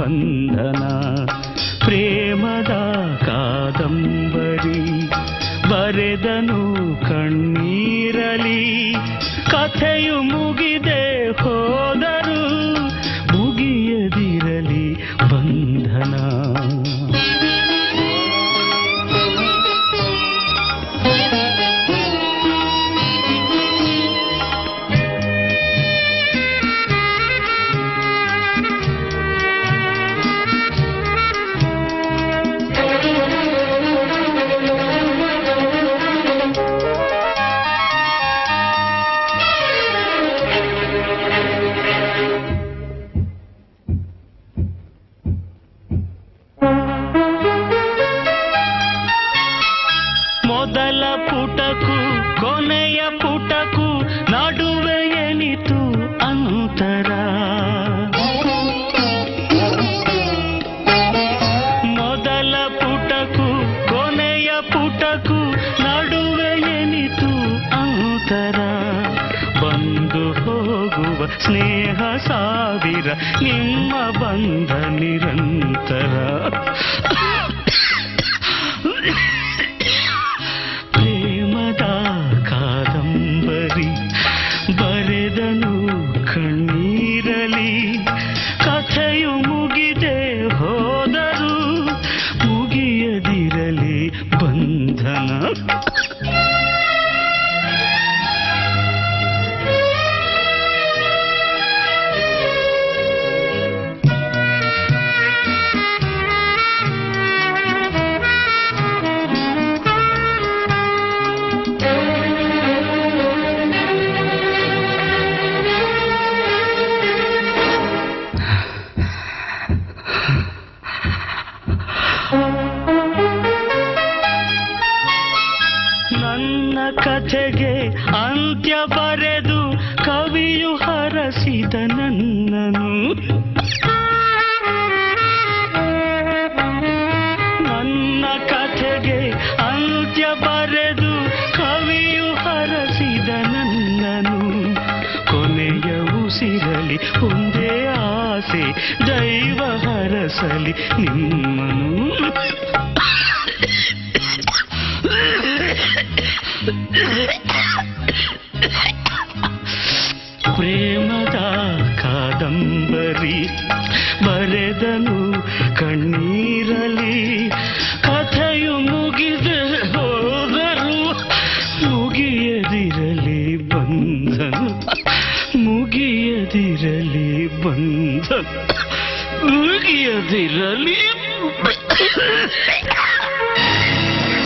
ಬಂಧನ ಪ್ರೇಮದ ಕಾದಂಬರಿ ಬರೆದನು ಕಣ್ಣೀರಲಿ ಕಥೆಯು ಮುಗಿದೆ ಹೋದರು ಮುಗಿಯದಿರಲಿ ಬಂಧನ ಮೊದಲ ಪುಟಕು ಕೊನೆಯ ಪುಟಕು ನಡುವೆ ಎನಿತು ಅಂತರ ಮೊದಲ ಪುಟಕು ಕೊನೆಯ ಪುಟಕು ನಡುವೆ ಎನಿತು ಅಂತರ ಬಂದು ಹೋಗುವ ಸ್ನೇಹ ಸಾವಿರ ನಿಮ್ಮ ಬಂಧ ನಿರಂತರ ಪ್ರೇಮದ ಕಾದಂಬರಿ ಬರೆದನು ಕಣ್ಣೀರಲಿ ಕಥೆಯು ಮುಗಿದೆ ಹೋದರು ಮುಗಿಯದಿರಲಿ ಬಂಧನ ನನ್ನ ಕಥೆಗೆ ಅಂತ್ಯ ಬರೆದು ಕವಿಯು ಹರಸಿದ ನನ್ನನು ನನ್ನ ಕಥೆಗೆ ಅಂತ್ಯ ಬರೆದು ಕವಿಯು ಹರಸಿದ ನನ್ನನು ಕೊನೆಯ ಉಸಿರಲಿ ಒಂದೇ ಆಸೆ ದೈವ ಹರಸಲಿ ನಿಮ್ಮನು ಪ್ರೇಮದ ಕಾದಂಬರಿ ಬರೆದನು ಕಣ್ಣೀರಲಿ ಕಥೆಯು ಮುಗಿದೆ ಹೋದರು ಮುಗಿಯದಿರಲಿ ಬಂಧನ ಮುಗಿಯದಿರಲಿ ಬಂಧನ ಮುಗಿಯದಿರಲಿ